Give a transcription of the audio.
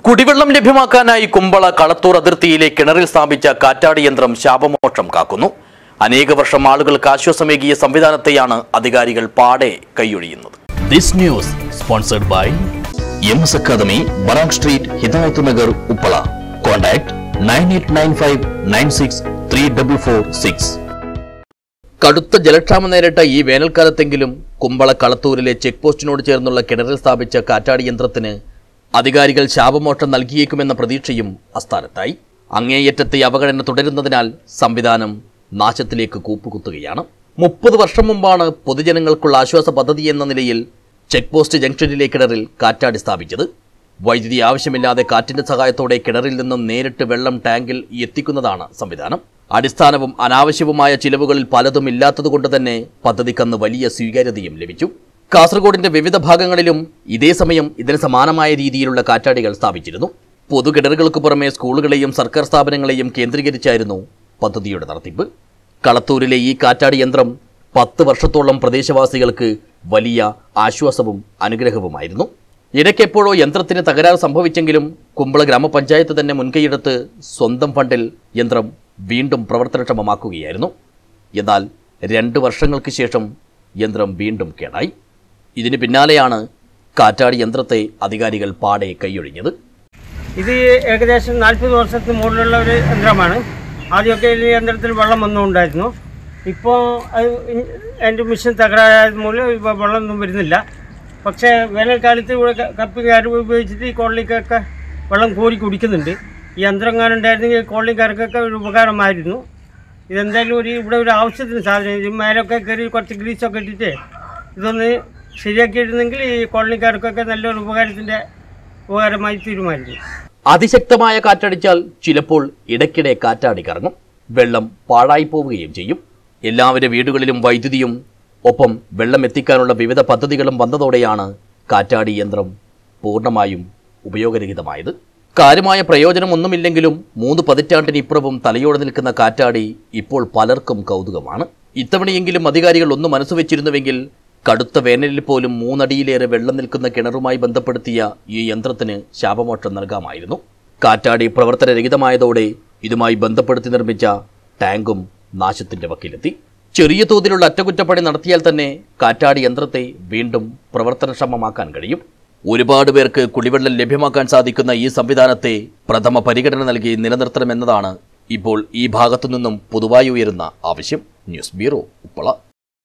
കുടിവെള്ളം ലഭ്യമാക്കാനായി കുമ്പള കളത്തൂർ അതിർത്തിയിലെ കിണറിൽ സ്ഥാപിച്ച കാറ്റാടി യന്ത്രം ശാപമോക്ഷം കാക്കുന്നു അനേക വർഷം ആളുകൾക്ക് ആശ്വാസമേകിയ സംവിധാനത്തെയാണ് അധികാരികൾ പാടെ കൈയൊഴിയുന്നത് this news sponsored by M S academy Barang street Hidayath Nagar Uppala contact nine eight nine five nine six three double four six കടുത്ത ജലക്ഷാമം നേരിട്ട ഈ വേനൽക്കാലത്തെങ്കിലും കുമ്പള കളത്തൂരിലെ ചെക്ക് പോസ്റ്റിനോട് ചേർന്നുള്ള കിണറിൽ സ്ഥാപിച്ച കാറ്റാടി യന്ത്രത്തിന് അധികാരികൾ ശാപമോക്ഷം നൽകിയേക്കുമെന്ന പ്രതീക്ഷയും അസ്ഥാനത്തായി അങ്ങേയറ്റത്തെ അവഗണന തുടരുന്നതിനാൽ സംവിധാനം നാശത്തിലേക്ക് കൂപ്പുകുത്തുകയാണ് മുപ്പത് വർഷം മുമ്പാണ് പൊതുജനങ്ങൾക്കുള്ള ആശ്വാസ പദ്ധതി എന്ന നിലയിൽ ചെക്ക് പോസ്റ്റ് ജംഗ്ഷനിലെ കിണറിൽ കാറ്റാടി സ്ഥാപിച്ചത് വൈദ്യുതി ആവശ്യമില്ലാതെ കാറ്റിന്റെ സഹായത്തോടെ കിണറിൽ നിന്നും നേരിട്ട് വെള്ളം ടാങ്കിൽ എത്തിക്കുന്നതാണ് സംവിധാനം അടിസ്ഥാനവും അനാവശ്യവുമായ ചിലവുകളിൽ പലതും ഇല്ലാത്തതുകൊണ്ട് തന്നെ പദ്ധതിക്കന്ന് വലിയ സ്വീകാര്യതയും ലഭിച്ചു കാസർഗോഡിന്റെ വിവിധ ഭാഗങ്ങളിലും ഇതേ സമയം ഇതിന് സമാനമായ രീതിയിലുള്ള കാറ്റാടികൾ സ്ഥാപിച്ചിരുന്നു പൊതുകിണറുകൾക്ക് പുറമെ സ്കൂളുകളെയും സർക്കാർ സ്ഥാപനങ്ങളെയും കേന്ദ്രീകരിച്ചായിരുന്നു പദ്ധതിയുടെ നടത്തിപ്പ് കളത്തൂരിലെ ഈ കാറ്റാടി യന്ത്രം പത്ത് വർഷത്തോളം പ്രദേശവാസികൾക്ക് വലിയ ആശ്വാസവും അനുഗ്രഹവുമായിരുന്നു ഇടയ്ക്കെപ്പോഴോ യന്ത്രത്തിന് തകരാറ് സംഭവിച്ചെങ്കിലും കുമ്പള ഗ്രാമപഞ്ചായത്ത് തന്നെ മുൻകൈയെടുത്ത് സ്വന്തം ഫണ്ടിൽ യന്ത്രം വീണ്ടും പ്രവർത്തനക്ഷമമാക്കുകയായിരുന്നു എന്നാൽ രണ്ട് വർഷങ്ങൾക്ക് ശേഷം യന്ത്രം വീണ്ടും കേടായി ഇതിന് പിന്നാലെയാണ് കാറ്റാടി യന്ത്രത്തെ അധികാരികൾ പാടെ കൈയൊഴിഞ്ഞത് ഇത് ഏകദേശം നാൽപ്പത് വർഷത്തിന് മുകളിലുള്ള ഒരു യന്ത്രമാണ് ആദ്യമൊക്കെ ഈ യന്ത്രത്തിൽ വെള്ളം വന്നുകൊണ്ടായിരുന്നു ഇപ്പോൾ അത് അതിൻ്റെ മിഷൻ തകരാറായത് മൂലം ഇപ്പോൾ വെള്ളമൊന്നും വരുന്നില്ല പക്ഷേ വേനൽക്കാലത്ത് ഇവിടെ ക- കപ്പിക്കാർ ഉപയോഗിച്ചിട്ട് ഈ കോളനിക്കൊക്കെ വെള്ളം കോരി കുടിക്കുന്നുണ്ട് ഈ യന്ത്രം കാണുണ്ടായിരുന്നെങ്കിൽ കോളനിക്കാർക്കൊക്കെ ഒരു ഉപകാരമായിരുന്നു ഇതെന്തായാലും ഒരു ഇവിടെ ഒരു ആവശ്യത്തിന് സാധനം ഇത് മേലൊക്കെ കയറി കുറച്ച് ഗ്രീസൊക്കെ ഇട്ടിട്ട് ഇതൊന്ന് ശരിയാക്കിയിരുന്നെങ്കിൽ ഈ കോളനിക്കാർക്കൊക്കെ നല്ലൊരു ഉപകാരത്തിൻ്റെ ഉപകാരമായി തീരുമാനിക്കും അതിശക്തമായ കാറ്റടിച്ചാൽ ചിലപ്പോൾ ഇടയ്ക്കിടെ കാറ്റാടി കറങ്ങും വെള്ളം പാഴായി പോവുകയും ചെയ്യും എല്ലാവരുടെ വീടുകളിലും വൈദ്യുതിയും ഒപ്പം വെള്ളം എത്തിക്കാനുള്ള വിവിധ പദ്ധതികളും വന്നതോടെയാണ് കാറ്റാടി യന്ത്രം പൂർണ്ണമായും ഉപയോഗരഹിതമായത് കാര്യമായ പ്രയോജനമൊന്നുമില്ലെങ്കിലും മൂന്ന് പതിറ്റാണ്ടിനിപ്പുറവും തലയോടെ നിൽക്കുന്ന കാറ്റാടി ഇപ്പോൾ പലർക്കും കൗതുകമാണ് ഇത്തവണയെങ്കിലും അധികാരികൾ ഒന്ന് മനസ്സുവെച്ചിരുന്നുവെങ്കിൽ കടുത്ത വേനലിൽ പോലും മൂന്നടിയിലേറെ വെള്ളം നിൽക്കുന്ന കിണറുമായി ബന്ധപ്പെടുത്തിയ ഈ യന്ത്രത്തിന് ശാപമോക്ഷം നൽകാമായിരുന്നു കാറ്റാടി പ്രവർത്തനരഹിതമായതോടെ ഇതുമായി ബന്ധപ്പെടുത്തി നിർമ്മിച്ച ടാങ്കും നാശത്തിന്റെ വക്കിലെത്തി ചെറിയ തോതിലുള്ള അറ്റകുറ്റപ്പണി നടത്തിയാൽ തന്നെ കാറ്റാടി യന്ത്രത്തെ വീണ്ടും പ്രവർത്തനക്ഷമമാക്കാൻ കഴിയും ഒരുപാട് പേർക്ക് കുടിവെള്ളം ലഭ്യമാക്കാൻ സാധിക്കുന്ന ഈ സംവിധാനത്തെ പ്രഥമ പരിഗണന നൽകി നിലനിർത്തണമെന്നതാണ് ഇപ്പോൾ ഈ ഭാഗത്തു നിന്നും പൊതുവായി ഉയരുന്ന ആവശ്യം ന്യൂസ് ബ്യൂറോ ഉപ്പള